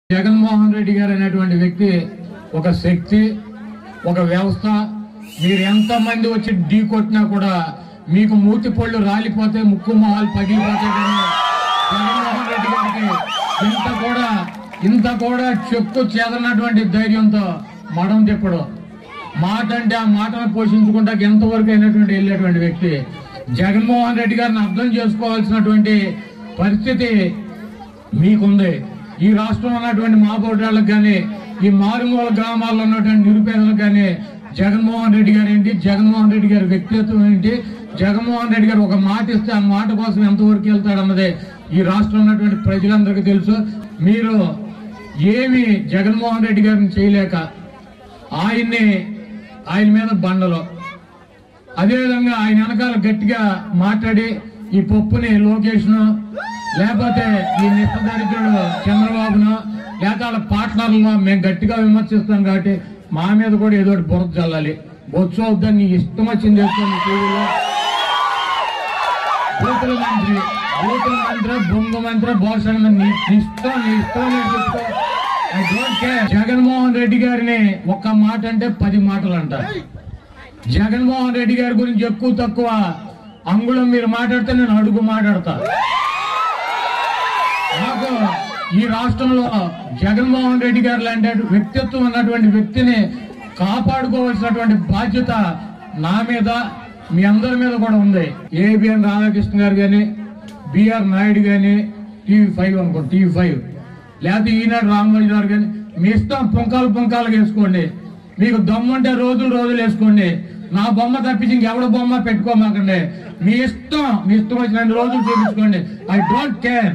జగన్మోహన్ రెడ్డి గారు అనేటువంటి వ్యక్తి ఒక శక్తి ఒక వ్యవస్థ మీరు ఎంత మంది వచ్చి ఢీ కొట్టినా కూడా మీకు మూతి పళ్ళు రాలిపోతే ముక్కు మొహాలు పగిలిపోతాయి కానీ జగన్మోహన్ రెడ్డి గారికి ఇంత కూడా ఇంత కూడా చెక్కు చేదనటువంటి ధైర్యంతో మడం తిప్పడు మాట అంటే ఆ మాటను పోషించుకుంటా ఎంతవరకు అయినటువంటి వెళ్ళేటువంటి వ్యక్తి జగన్మోహన్ రెడ్డి గారిని అర్థం చేసుకోవాల్సినటువంటి పరిస్థితి మీకుంది ఈ రాష్ట్రంలో ఉన్నటువంటి మాబోటాలకు కానీ ఈ మారుమూల గ్రామాల్లో ఉన్నటువంటి నిరుపేదలకు కానీ జగన్మోహన్ రెడ్డి గారు ఏంటి జగన్మోహన్ రెడ్డి గారి వ్యక్తిత్వం ఏంటి జగన్మోహన్ రెడ్డి గారు ఒక మాట ఇస్తే ఆ మాట కోసం ఎంతవరకు వెళ్తాడన్నదే ఈ రాష్ట్రంలో ఉన్నటువంటి ప్రజలందరికీ తెలుసు మీరు ఏమి జగన్మోహన్ రెడ్డి గారిని చేయలేక ఆయన్ని ఆయన మీద బండలు అదేవిధంగా ఆయన వెనకాల గట్టిగా మాట్లాడి ఈ పప్పుని లోకేష్ను లేకపోతే ఈ నిష్టదరిద్రుడు చంద్రబాబును లేకపోతే వాళ్ళ పార్ట్నర్లను మేము గట్టిగా విమర్శిస్తాం కాబట్టి మా మీద కూడా ఏదో ఒకటి బురద చల్లాలి బొచ్చు అవుద్దని నీ ఇష్టం వచ్చింది వేసుకోండి టీవీలో బూతుల మంత్రి బూతుల మంత్రి బొంగ మంత్రి భోషణ నీ ఇష్టం నీ ఇష్టం అని చెప్పుకో I don't care. Jaganmohan Reddy గారిని ఒక్క మాట అంటే పది మాటలు అంటారు జగన్మోహన్ రెడ్డి గారి గురించి ఎక్కువ తక్కువ అంగుళం మీరు మాట్లాడితే నేను అడుగు మాట్లాడతా నాకు ఈ రాష్ట్రంలో జగన్మోహన్ రెడ్డి గారు లాంటి వ్యక్తిత్వం ఉన్నటువంటి వ్యక్తిని కాపాడుకోవాల్సినటువంటి బాధ్యత నా మీద మీ అందరి మీద కూడా ఉంది ఏబిఎన్ రాధాకృష్ణ గారు కానీ బిఆర్ నాయుడు కానీ టీవీ ఫైవ్ అనుకో టీవీ ఫైవ్ లేకపోతే ఈనాడు రామరాజు గారు కానీ మీ ఇష్టం పుంకాలు పుంకాలు వేసుకోండి మీకు దమ్ముంటే రోజులు రోజులు వేసుకోండి నా బొమ్మ తప్పించి ఇంకెవడ బొమ్మ పెట్టుకోమాకండి మీ ఇష్టం మీ ఇష్టం వచ్చిన రోజులు చూపించుకోండి ఐ డోంట్ కేర్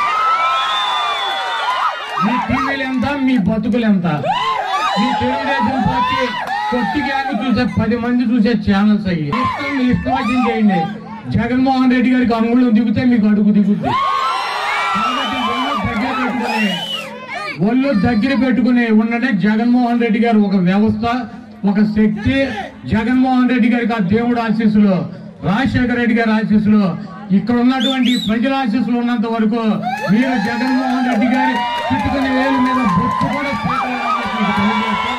మీ టీవీలు ఎంత మీ బతుకులు ఎంత మీ తెలుగుదేశం పార్టీ కొట్టి గ్యాంగ్ చూసే పది మంది చూసే ఛానల్స్ అయ్యి మీ ఇష్టం మీ ఇష్టం వచ్చింది చేయండి జగన్మోహన్ రెడ్డి గారికి అంగుళం దిగితే మీకు అడుగు దిగుద్ది కాబట్టి ఒళ్ళు దగ్గర పెట్టుకుని ఒళ్ళు దగ్గర పెట్టుకుని ఉన్నదే జగన్మోహన్ రెడ్డి గారు ఒక వ్యవస్థ ఒక శక్తి జగన్మోహన్ రెడ్డి గారికి ఆ దేవుడు ఆశీస్సులు రాజశేఖర రెడ్డి గారి ఆశీస్సులు ఇక్కడ ఉన్నటువంటి ప్రజల ఆశీస్సులు ఉన్నంత వరకు మీరు జగన్మోహన్ రెడ్డి గారి చుట్టుకునే వేలు మీద బొట్టు కూడా పెట్టాలని మీకు తెలియజేస్తూ